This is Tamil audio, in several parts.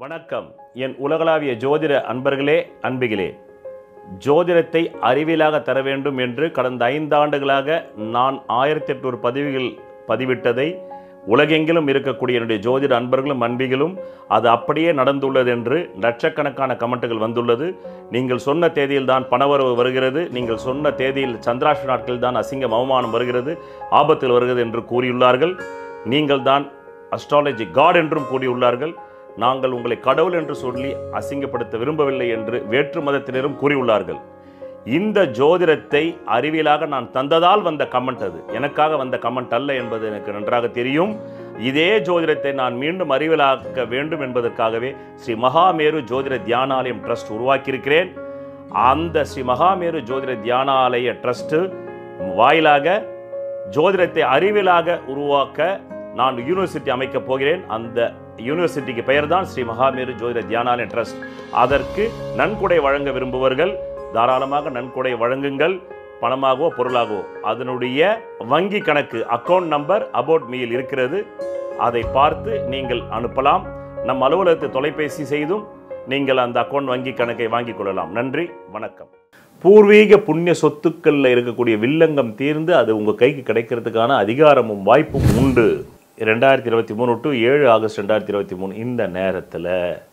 வணக்கம் என் உலகளாவிய ஜோதிட அன்பர்களே அன்பிகளே ஜோதிடத்தை அறிவியலாக தர வேண்டும் என்று கடந்த ஐந்து ஆண்டுகளாக நான் ஆயிரத்தி எட்நூறு பதிவுகள் பதிவிட்டதை உலகெங்கிலும் இருக்கக்கூடிய என்னுடைய ஜோதிட அன்பர்களும் அன்பிகளும் அது அப்படியே நடந்துள்ளது என்று லட்சக்கணக்கான கமெண்ட்டுகள் வந்துள்ளது நீங்கள் சொன்ன தேதியில் தான் பணவரவு வருகிறது நீங்கள் சொன்ன தேதியில் சந்திராஷ்ட நாட்களில் தான் அசிங்கம் அவமானம் வருகிறது ஆபத்தில் வருகிறது என்று கூறியுள்ளார்கள் நீங்கள் தான் அஸ்ட்ராலஜி காட் என்றும் கூறியுள்ளார்கள் நாங்கள் உங்களை கடவுள் என்று சொல்லி அசிங்கப்படுத்த விரும்பவில்லை என்று வேற்று மதத்தினரும் கூறியுள்ளார்கள் இந்த ஜோதிடத்தை அறிவியலாக நான் தந்ததால் வந்த கமெண்ட் அது எனக்காக வந்த கமெண்ட் அல்ல என்பது எனக்கு நன்றாக தெரியும் இதே ஜோதிடத்தை நான் மீண்டும் அறிவியலாக்க வேண்டும் என்பதற்காகவே ஸ்ரீ மகாமேரு ஜோதிட தியானாலயம் ட்ரஸ்ட் உருவாக்கியிருக்கிறேன் அந்த ஸ்ரீ மகாமேரு ஜோதிட தியானாலய ட்ரஸ்ட் வாயிலாக ஜோதிடத்தை அறிவியலாக உருவாக்க நான் யூனிவர்சிட்டி அமைக்கப் போகிறேன் அந்த யூனிவர்சிட்டிக்கு பெயர் தான் ஸ்ரீ மகாமேரு ஜோதிட தியானாலய ட்ரஸ்ட் அதற்கு நன்கொடை வழங்க விரும்புவர்கள் தாராளமாக நன்கொடை வழங்குங்கள் பணமாகவோ பொருளாகவோ அதனுடைய வங்கி கணக்கு அக்கவுண்ட் நம்பர் அபவுட் மீல் இருக்கிறது அதை பார்த்து நீங்கள் அனுப்பலாம் நம் அலுவலகத்தை தொலைபேசி செய்தும் நீங்கள் அந்த அக்கவுண்ட் வங்கி கணக்கை வாங்கிக் கொள்ளலாம் நன்றி வணக்கம் பூர்வீக புண்ணிய சொத்துக்களில் இருக்கக்கூடிய வில்லங்கம் தீர்ந்து அது உங்கள் கைக்கு கிடைக்கிறதுக்கான அதிகாரமும் வாய்ப்பும் உண்டு ரெண்டாயிரத்தி இருபத்தி மூணு டு ஏழு ஆகஸ்ட் ரெண்டாயிரத்தி இருபத்தி மூணு இந்த நேரத்தில்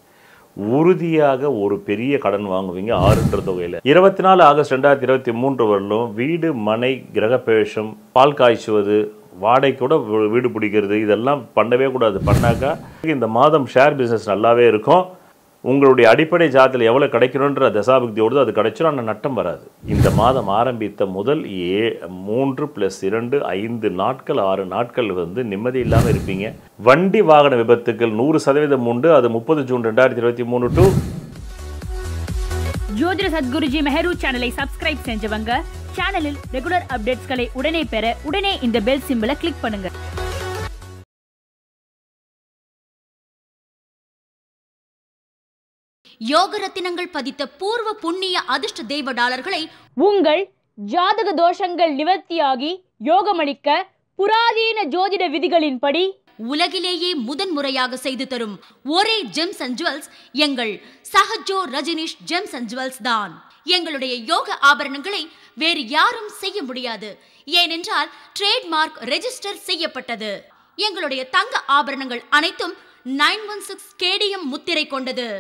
உறுதியாக ஒரு பெரிய கடன் வாங்குவீங்க ஆறுன்ற தொகையில் இருபத்தி நாலு ஆகஸ்ட் ரெண்டாயிரத்தி இருபத்தி மூன்று வரலும் வீடு மனை கிரகப்பிரவேசம் பால் காய்ச்சுவது வாடகை கூட வீ- வீடு பிடிக்கிறது இதெல்லாம் பண்ணவே கூடாது பண்ணாக்கா இந்த மாதம் ஷேர் பிஸ்னஸ் நல்லாவே இருக்கும் உங்களுடைய அடிப்படை ஜாதத்தில் எவ்வளோ கிடைக்கணுன்ற தசாபுக்தி ஓடுதோ அது கிடைச்சிடும் ஆனால் நட்டம் வராது இந்த மாதம் ஆரம்பித்த முதல் ஏ மூன்று ப்ளஸ் இரண்டு ஐந்து நாட்கள் ஆறு நாட்கள் வந்து நிம்மதி இல்லாமல் இருப்பீங்க வண்டி வாகன விபத்துக்கள் நூறு சதவீதம் உண்டு அது முப்பது ஜூன் ரெண்டாயிரத்தி இருபத்தி மூணு டு ஜோதிட சத்குருஜி மெஹரு சேனலை சப்ஸ்கிரைப் செஞ்சவங்க சேனலில் ரெகுலர் அப்டேட்ஸ்களை உடனே பெற உடனே இந்த பெல் சிம்பலை கிளிக் பண்ணுங்க யோக ரத்தினங்கள் பதித்த பூர்வ புண்ணிய அதிர்ஷ்ட தெய்வ டாலர்களை உங்கள் ஜாதக தோஷங்கள் நிவர்த்தியாகி யோகமளிக்க புராதீன ஜோதிட விதிகளின்படி உலகிலேயே முதன் முறையாக செய்து தரும் ஒரே ஜெம்ஸ் அண்ட் ஜுவல்ஸ் எங்கள் சஹஜோ ரஜினிஷ் ஜெம்ஸ் அண்ட் ஜுவல்ஸ் தான் எங்களுடைய யோக ஆபரணங்களை வேறு யாரும் செய்ய முடியாது ஏனென்றால் ட்ரேட்மார்க் ரெஜிஸ்டர் செய்யப்பட்டது எங்களுடைய தங்க ஆபரணங்கள் அனைத்தும் நைன் ஒன் சிக்ஸ் கேடிஎம் முத்திரை கொண்டது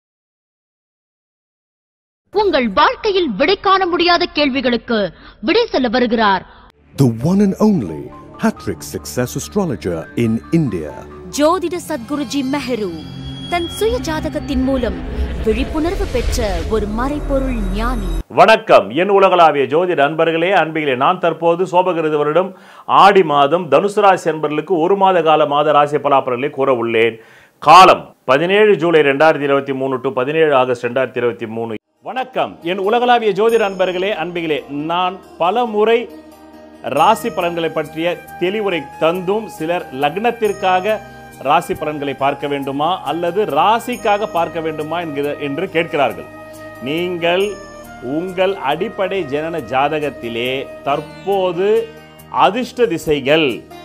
உங்கள் வாழ்க்கையில் விடை காண முடியாத கேள்விகளுக்கு விடை சொல்ல வருகிறார் the one and only Hattrick Success Astrologer in India. ஜோதிட சத்குருஜி மெஹரு தன் சுய ஜாதகத்தின் மூலம் விழிப்புணர்வு பெற்ற ஒரு மறைபொருள் ஞானி வணக்கம் என் உலகளாவிய ஜோதிட அன்பர்களே அன்பிகளே நான் தற்போது சோபகிருது வருடம் ஆடி மாதம் தனுசு ராசி அன்பர்களுக்கு ஒரு மாத கால மாத ராசி பலாபலன்களை கூற உள்ளேன் காலம் பதினேழு ஜூலை ரெண்டாயிரத்தி இருபத்தி மூணு டு பதினேழு ஆகஸ்ட் ரெண்டாயிரத்தி இருபத்தி மூணு வணக்கம் என் உலகளாவிய ஜோதிட அன்பர்களே அன்பிகளே நான் பல முறை ராசி பலன்களை பற்றிய தெளிவுரை தந்தும் சிலர் லக்னத்திற்காக ராசி பலன்களை பார்க்க வேண்டுமா அல்லது ராசிக்காக பார்க்க வேண்டுமா என்கிற என்று கேட்கிறார்கள் நீங்கள் உங்கள் அடிப்படை ஜனன ஜாதகத்திலே தற்போது அதிர்ஷ்ட திசைகள்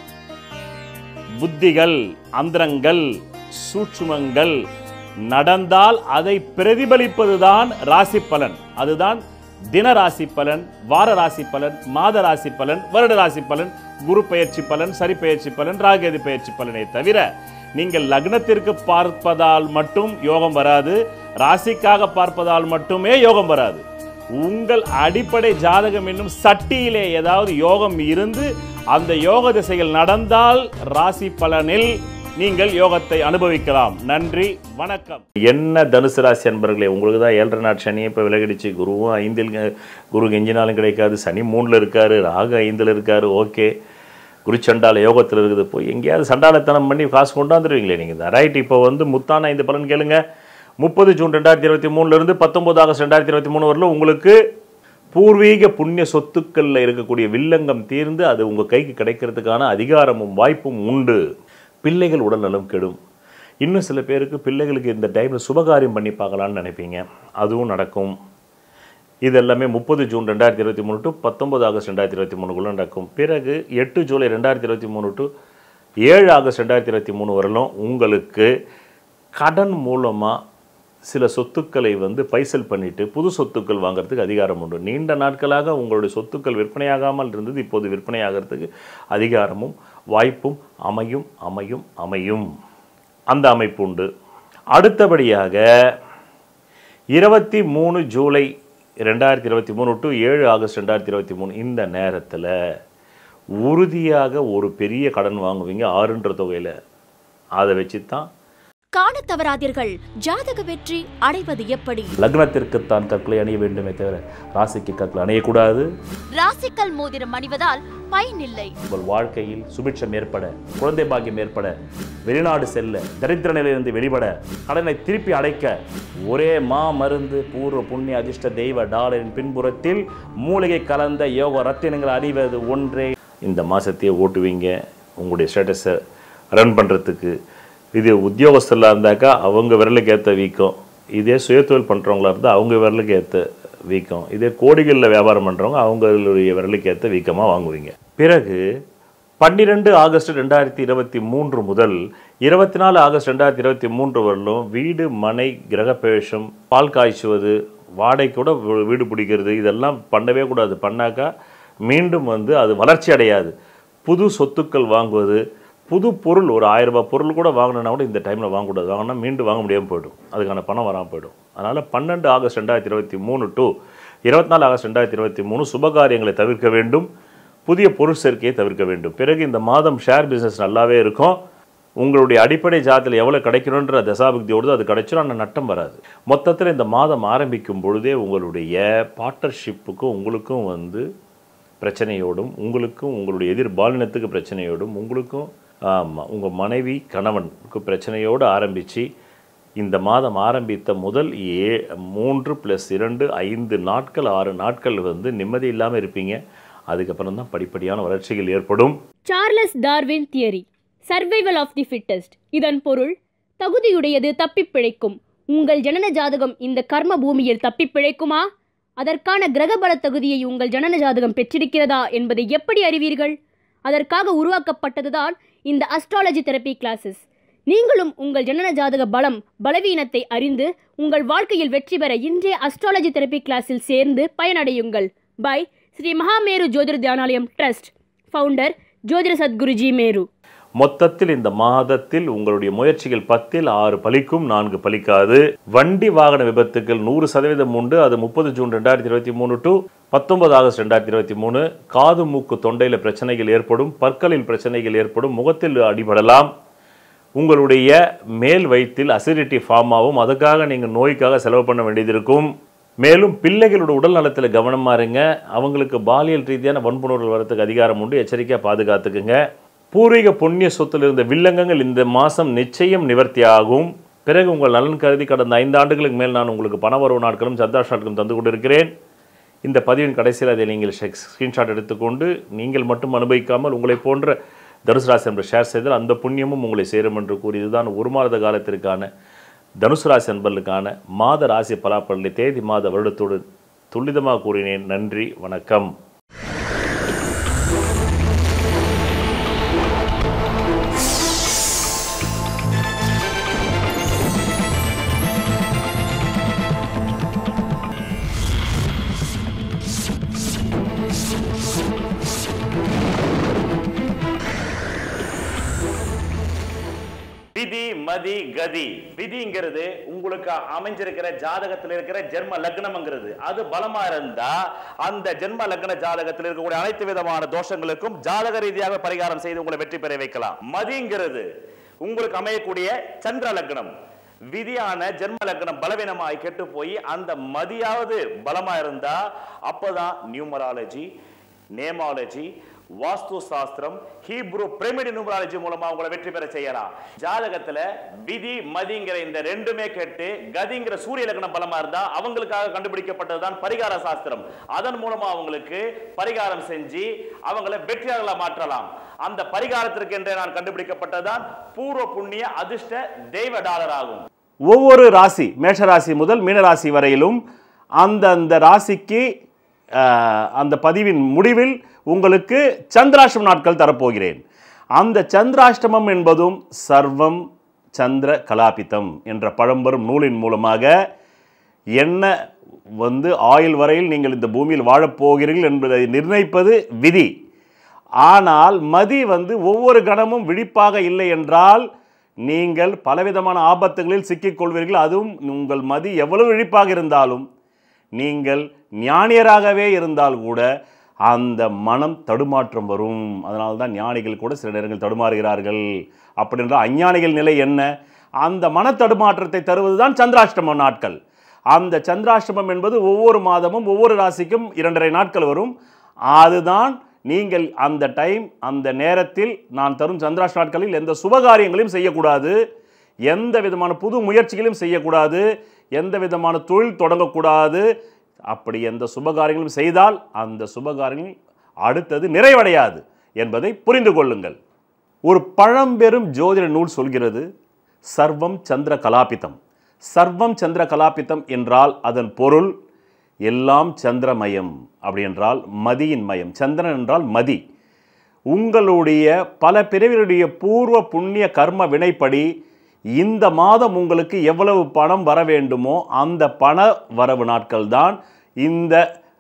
புத்திகள் அந்தரங்கள் சூட்சுமங்கள் நடந்தால் அதை பிரதிபலிப்பதுதான் ராசி பலன் அதுதான் தின ராசி பலன் வார ராசி பலன் மாத ராசி பலன் வருட ராசி பலன் குரு பெயர்ச்சி பலன் சரி பெயர்ச்சி பலன் ராகேது பெயர்ச்சி பலனை தவிர நீங்கள் லக்னத்திற்கு பார்ப்பதால் மட்டும் யோகம் வராது ராசிக்காக பார்ப்பதால் மட்டுமே யோகம் வராது உங்கள் அடிப்படை ஜாதகம் என்னும் சட்டியிலே ஏதாவது யோகம் இருந்து அந்த யோக திசைகள் நடந்தால் ராசி பலனில் நீங்கள் யோகத்தை அனுபவிக்கலாம் நன்றி வணக்கம் என்ன தனுசு ராசி அன்பர்களே உங்களுக்கு தான் ஏழரை நாட் சனியை இப்போ விலகிடுச்சு குருவும் ஐந்தில் குரு கெஞ்சினாலும் கிடைக்காது சனி மூணில் இருக்காரு ராகு ஐந்தில் இருக்காரு ஓகே குருச்சண்டால யோகத்தில் இருக்குது போய் எங்கேயாவது சண்டாலத்தனம் பண்ணி காசு கொண்டாந்துருவீங்களே நீங்கள் தான் ரைட் இப்போ வந்து முத்தான ஐந்து பலன் கேளுங்க முப்பது ஜூன் ரெண்டாயிரத்தி இருபத்தி மூணுலேருந்து பத்தொம்போது ஆகஸ்ட் ரெண்டாயிரத்தி இருபத்தி மூணு வரலும் உங்களுக்கு பூர்வீக புண்ணிய சொத்துக்களில் இருக்கக்கூடிய வில்லங்கம் தீர்ந்து அது உங்கள் கைக்கு கிடைக்கிறதுக்கான அதிகாரமும் வாய்ப்பும் உண்டு பிள்ளைகள் உடல்நலம் கெடும் இன்னும் சில பேருக்கு பிள்ளைகளுக்கு இந்த டைமில் சுபகாரியம் பண்ணி பார்க்கலான்னு நினைப்பீங்க அதுவும் நடக்கும் இது எல்லாமே முப்பது ஜூன் ரெண்டாயிரத்தி இருபத்தி மூணு டு பத்தொன்பது ஆகஸ்ட் ரெண்டாயிரத்தி இருபத்தி மூணுக்குள்ளே நடக்கும் பிறகு எட்டு ஜூலை ரெண்டாயிரத்தி இருபத்தி மூணு டு ஏழு ஆகஸ்ட் ரெண்டாயிரத்தி இருபத்தி மூணு வரலும் உங்களுக்கு கடன் மூலமாக சில சொத்துக்களை வந்து பைசல் பண்ணிட்டு புது சொத்துக்கள் வாங்குறதுக்கு அதிகாரம் உண்டு நீண்ட நாட்களாக உங்களுடைய சொத்துக்கள் விற்பனையாகாமல் இருந்தது இப்போது விற்பனையாகிறதுக்கு அதிகாரமும் வாய்ப்பும் அமையும் அமையும் அமையும் அந்த அமைப்பு உண்டு அடுத்தபடியாக இருபத்தி மூணு ஜூலை ரெண்டாயிரத்தி இருபத்தி மூணு டு ஏழு ஆகஸ்ட் ரெண்டாயிரத்தி இருபத்தி மூணு இந்த நேரத்தில் உறுதியாக ஒரு பெரிய கடன் வாங்குவீங்க ஆறுன்ற தொகையில் அதை வச்சு தான் காண தவறாதீர்கள் ஜாதக வெற்றி அடைவது எப்படி லக்னத்திற்குத்தான் கற்களை அணிய வேண்டுமே தவிர ராசிக்கு கற்கள் அணியக்கூடாது ராசிக்கல் மோதிரம் அணிவதால் பயனில்லை உங்கள் வாழ்க்கையில் சுபிட்சம் ஏற்பட குழந்தை பாக்கியம் ஏற்பட வெளிநாடு செல்ல தரித்திர நிலையிலிருந்து வெளிப்பட கடனை திருப்பி அடைக்க ஒரே மா மருந்து பூர்வ புண்ணிய அதிர்ஷ்ட தெய்வ டாலரின் பின்புறத்தில் மூலிகை கலந்த யோக ரத்தினங்கள் அணிவது ஒன்றே இந்த மாசத்தையே ஓட்டுவீங்க உங்களுடைய ஸ்டேட்டஸை ரன் பண்ணுறதுக்கு இது உத்தியோகஸ்தலாக இருந்தாக்கா அவங்க விரலுக்கு ஏற்ற வீக்கம் இதே சுயதொழில் பண்ணுறவங்களா இருந்தால் அவங்க விரலுக்கு ஏற்ற வீக்கம் இதே கோடிகளில் வியாபாரம் பண்ணுறவங்க அவங்களுடைய விரலுக்கு ஏற்ற வீக்கமாக வாங்குவீங்க பிறகு பன்னிரெண்டு ஆகஸ்ட் ரெண்டாயிரத்தி இருபத்தி மூன்று முதல் இருபத்தி நாலு ஆகஸ்ட் ரெண்டாயிரத்தி இருபத்தி மூன்று வரலும் வீடு மனை கிரகப்பிரவேசம் பால் காய்ச்சுவது வாடகை கூட வீ- வீடு பிடிக்கிறது இதெல்லாம் பண்ணவே கூடாது பண்ணாக்கா மீண்டும் வந்து அது வளர்ச்சி அடையாது புது சொத்துக்கள் வாங்குவது புது பொருள் ஒரு ஆயிரம் ரூபாய் பொருள் கூட வாங்கினா கூட இந்த டைமில் வாங்கக்கூடாது வாங்கினா மீண்டும் வாங்க முடியாமல் போயிடும் அதுக்கான பணம் வராமல் போயிடும் அதனால் பன்னெண்டு ஆகஸ்ட் ரெண்டாயிரத்தி இருபத்தி மூணு டு இருபத்தி நாலு ஆகஸ்ட் ரெண்டாயிரத்தி இருபத்தி மூணு சுபகாரியங்களை தவிர்க்க வேண்டும் புதிய பொருள் சேர்க்கையை தவிர்க்க வேண்டும் பிறகு இந்த மாதம் ஷேர் பிஸ்னஸ் நல்லாவே இருக்கும் உங்களுடைய அடிப்படை ஜாதத்தில் எவ்வளோ கிடைக்கணுன்ற தசாபுக்தியோடு அது கிடைச்சிடும் ஆனால் நட்டம் வராது மொத்தத்தில் இந்த மாதம் ஆரம்பிக்கும் பொழுதே உங்களுடைய பார்ட்னர்ஷிப்புக்கும் உங்களுக்கும் வந்து பிரச்சனையோடும் உங்களுக்கும் உங்களுடைய எதிர் பாலினத்துக்கு பிரச்சனையோடும் உங்களுக்கும் ஆமாம் உங்கள் மனைவி கணவனுக்கு பிரச்சனையோடு ஆரம்பித்து இந்த மாதம் ஆரம்பித்த முதல் ஏ மூன்று ப்ளஸ் இரண்டு ஐந்து நாட்கள் ஆறு நாட்கள் வந்து நிம்மதி இல்லாமல் இருப்பீங்க அதுக்கப்புறம் தான் படிப்படியான வளர்ச்சிகள் ஏற்படும் Charles Darwin theory survival of the fittest இதன் பொருள் தகுதியுடையது தப்பிப் பிழைக்கும் உங்கள் ஜனன ஜாதகம் இந்த கர்ம பூமியில் தப்பிப் பிழைக்குமா அதற்கான கிரகபல தகுதியை உங்கள் ஜனன ஜாதகம் பெற்றிருக்கிறதா என்பதை எப்படி அறிவீர்கள் அதற்காக உருவாக்கப்பட்டதுதான் இந்த அஸ்ட்ராலஜி தெரப்பி கிளாஸஸ் நீங்களும் உங்கள் ஜனன ஜாதக பலம் பலவீனத்தை அறிந்து உங்கள் வாழ்க்கையில் வெற்றி பெற இன்றைய அஸ்ட்ராலஜி தெரப்பி கிளாஸில் சேர்ந்து பயனடையுங்கள் பை ஸ்ரீ மகாமேரு ஜோதிட தியானாலயம் ட்ரஸ்ட் ஃபவுண்டர் ஜோதிட சத்குருஜி மேரு மொத்தத்தில் இந்த மாதத்தில் உங்களுடைய முயற்சிகள் பத்தில் ஆறு பலிக்கும் நான்கு பலிக்காது வண்டி வாகன விபத்துகள் நூறு சதவீதம் உண்டு அது முப்பது ஜூன் ரெண்டாயிரத்தி இருபத்தி மூணு டு பத்தொன்பது ஆகஸ்ட் ரெண்டாயிரத்தி இருபத்தி மூணு காது மூக்கு தொண்டையில் பிரச்சனைகள் ஏற்படும் பற்களில் பிரச்சனைகள் ஏற்படும் முகத்தில் அடிபடலாம் உங்களுடைய மேல் வயிற்றில் அசிடிட்டி ஃபார்ம் ஆகும் அதுக்காக நீங்கள் நோய்க்காக செலவு பண்ண வேண்டியது இருக்கும் மேலும் பிள்ளைகளோட உடல் நலத்தில் கவனமாக இருங்க அவங்களுக்கு பாலியல் ரீதியான வன்புணர்வுகள் வரதுக்கு அதிகாரம் உண்டு எச்சரிக்கையாக பாதுகாத்துக்குங்க பூர்வீக புண்ணிய சொத்தில் இருந்த வில்லங்கங்கள் இந்த மாதம் நிச்சயம் நிவர்த்தி ஆகும் பிறகு உங்கள் நலன் கருதி கடந்த ஐந்து ஆண்டுகளுக்கு மேல் நான் உங்களுக்கு பண வரவு நாட்களும் சந்தாஷ் நாட்களும் தந்து கொண்டிருக்கிறேன் இந்த பதிவின் கடைசியில் அதை நீங்கள் ஸ்க்ரீன்ஷாட் எடுத்துக்கொண்டு நீங்கள் மட்டும் அனுபவிக்காமல் உங்களை போன்ற தனுசு ராசி என்று ஷேர் செய்தால் அந்த புண்ணியமும் உங்களை சேரும் என்று கூறி இதுதான் ஒரு மாத காலத்திற்கான தனுசு ராசி அன்பர்களுக்கான மாத ராசி பலாப்பலனை தேதி மாத வருடத்தோடு துல்லிதமாக கூறினேன் நன்றி வணக்கம் விதி மதி கதி விதிங்கிறது உங்களுக்கு அமைஞ்சிருக்கிற ஜாதகத்தில் இருக்கிற ஜென்ம லக்னம்ங்கிறது அது பலமா இருந்தா அந்த ஜென்ம லக்ன ஜாதகத்தில் இருக்கக்கூடிய அனைத்து விதமான தோஷங்களுக்கும் ஜாதக ரீதியாக பரிகாரம் செய்து உங்களை வெற்றி பெற வைக்கலாம் மதிங்கிறது உங்களுக்கு அமையக்கூடிய சந்திர லக்னம் விதியான ஜென்ம லக்னம் பலவீனமாய் கெட்டு போய் அந்த மதியாவது பலமா இருந்தா அப்பதான் நியூமராலஜி நேமாலஜி வாஸ்து சாஸ்திரம் ஹீப்ரு பிரமிடு நியூமராலஜி மூலமா உங்களை வெற்றி பெற செய்யலாம் ஜாதகத்துல விதி மதிங்கிற இந்த ரெண்டுமே கேட்டு கதிங்கிற சூரிய லக்னம் பலமா இருந்தா அவங்களுக்காக கண்டுபிடிக்கப்பட்டதுதான் பரிகார சாஸ்திரம் அதன் மூலமா அவங்களுக்கு பரிகாரம் செஞ்சு அவங்களை வெற்றியாளர்களா மாற்றலாம் அந்த பரிகாரத்திற்கு என்றே நான் கண்டுபிடிக்கப்பட்டதுதான் பூர்வ புண்ணிய அதிர்ஷ்ட தெய்வ டாலர் ஆகும் ஒவ்வொரு ராசி மேஷ ராசி முதல் மீனராசி வரையிலும் அந்தந்த ராசிக்கு அஹ், அந்த பதிவின் முடிவில் உங்களுக்கு சந்திராஷ்டம நாட்கள் தரப்போகிறேன் அந்த சந்திராஷ்டமம் என்பதும் சர்வம் சந்திர கலாபிதம் என்ற பழம்பெரும் நூலின் மூலமாக என்ன வந்து ஆயுள் வரையில் நீங்கள் இந்த பூமியில் வாழப் போகிறீர்கள் என்பதை நிர்ணயிப்பது விதி ஆனால் மதி வந்து ஒவ்வொரு கணமும் விழிப்பாக இல்லை என்றால் நீங்கள் பலவிதமான ஆபத்துகளில் சிக்கிக்கொள்வீர்கள் அதுவும் உங்கள் மதி எவ்வளவு விழிப்பாக இருந்தாலும் நீங்கள் ஞானியராகவே இருந்தால் கூட அந்த மனம் தடுமாற்றம் வரும் அதனால தான் ஞானிகள் கூட சில நேரங்கள் தடுமாறுகிறார்கள் அப்படி என்றால் அஞ்ஞானிகள் நிலை என்ன அந்த மன தடுமாற்றத்தை தருவது தான் சந்திராஷ்டம நாட்கள் அந்த சந்திராஷ்டமம் என்பது ஒவ்வொரு மாதமும் ஒவ்வொரு ராசிக்கும் இரண்டரை நாட்கள் வரும் அதுதான் நீங்கள் அந்த டைம் அந்த நேரத்தில் நான் தரும் சந்திராஷ்ட நாட்களில் எந்த சுபகாரியங்களையும் செய்யக்கூடாது எந்த விதமான புது முயற்சிகளையும் செய்யக்கூடாது எந்த விதமான தொழில் தொடங்கக்கூடாது அப்படி எந்த சுபகாரியங்களும் செய்தால் அந்த சுபகாரியங்கள் அடுத்தது நிறைவடையாது என்பதை புரிந்து கொள்ளுங்கள் ஒரு பழம்பெரும் ஜோதிட நூல் சொல்கிறது சர்வம் சந்திர கலாபிதம் சர்வம் சந்திர கலாபிதம் என்றால் அதன் பொருள் எல்லாம் சந்திரமயம் அப்படி என்றால் மதியின் மயம் சந்திரன் என்றால் மதி உங்களுடைய பல பிறவிகளுடைய பூர்வ புண்ணிய கர்ம வினைப்படி இந்த மாதம் உங்களுக்கு எவ்வளவு பணம் வர வேண்டுமோ அந்த பண வரவு நாட்கள் தான் இந்த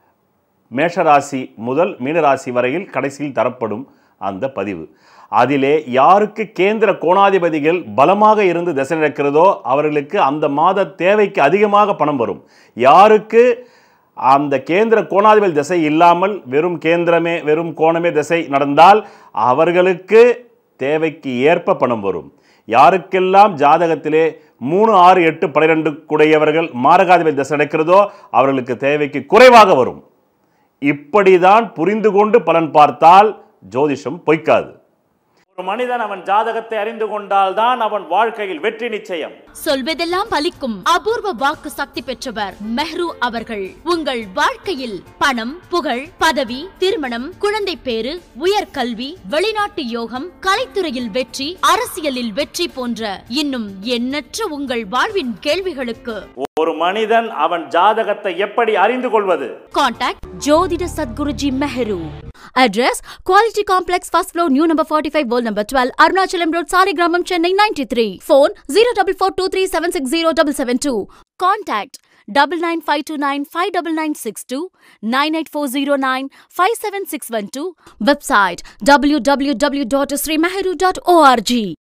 மேஷராசி முதல் மீனராசி வரையில் கடைசியில் தரப்படும் அந்த பதிவு அதிலே யாருக்கு கேந்திர கோணாதிபதிகள் பலமாக இருந்து திசை நடக்கிறதோ அவர்களுக்கு அந்த மாத தேவைக்கு அதிகமாக பணம் வரும் யாருக்கு அந்த கேந்திர கோணாதிபதி திசை இல்லாமல் வெறும் கேந்திரமே வெறும் கோணமே திசை நடந்தால் அவர்களுக்கு தேவைக்கு ஏற்ப பணம் வரும் யாருக்கெல்லாம் ஜாதகத்திலே மூணு ஆறு எட்டு பன்னிரெண்டு கூடையவர்கள் மாரகாதிபதி திசை நடக்கிறதோ அவர்களுக்கு தேவைக்கு குறைவாக வரும் இப்படிதான் புரிந்து கொண்டு பலன் பார்த்தால் ஜோதிஷம் பொய்க்காது ஒரு மனிதன் அவன் ஜாதகத்தை அறிந்து கொண்டால்தான் அவன் வாழ்க்கையில் வெற்றி நிச்சயம் சொல்வதெல்லாம் பலிக்கும் அபூர்வ வாக்கு சக்தி பெற்றவர் மெஹ்ரு அவர்கள் உங்கள் வாழ்க்கையில் பணம் புகழ் பதவி திருமணம் குழந்தை பேரு உயர்கல்வி வெளிநாட்டு யோகம் கலைத்துறையில் வெற்றி அரசியலில் வெற்றி போன்ற இன்னும் எண்ணற்ற உங்கள் வாழ்வின் கேள்விகளுக்கு ஒரு மனிதன் அவன் ஜாதகத்தை எப்படி அறிந்து கொள்வது Contact Jodhida Sadguruji Meheru. Address Quality Complex First Floor New Number 45 World Number 12 Arunachalam Road Sarigramam Chennai 93 Phone 0442360772 Contact double nine five two nine five double nine six two nine eight four zero nine five seven six one two Website www.srimeheru.org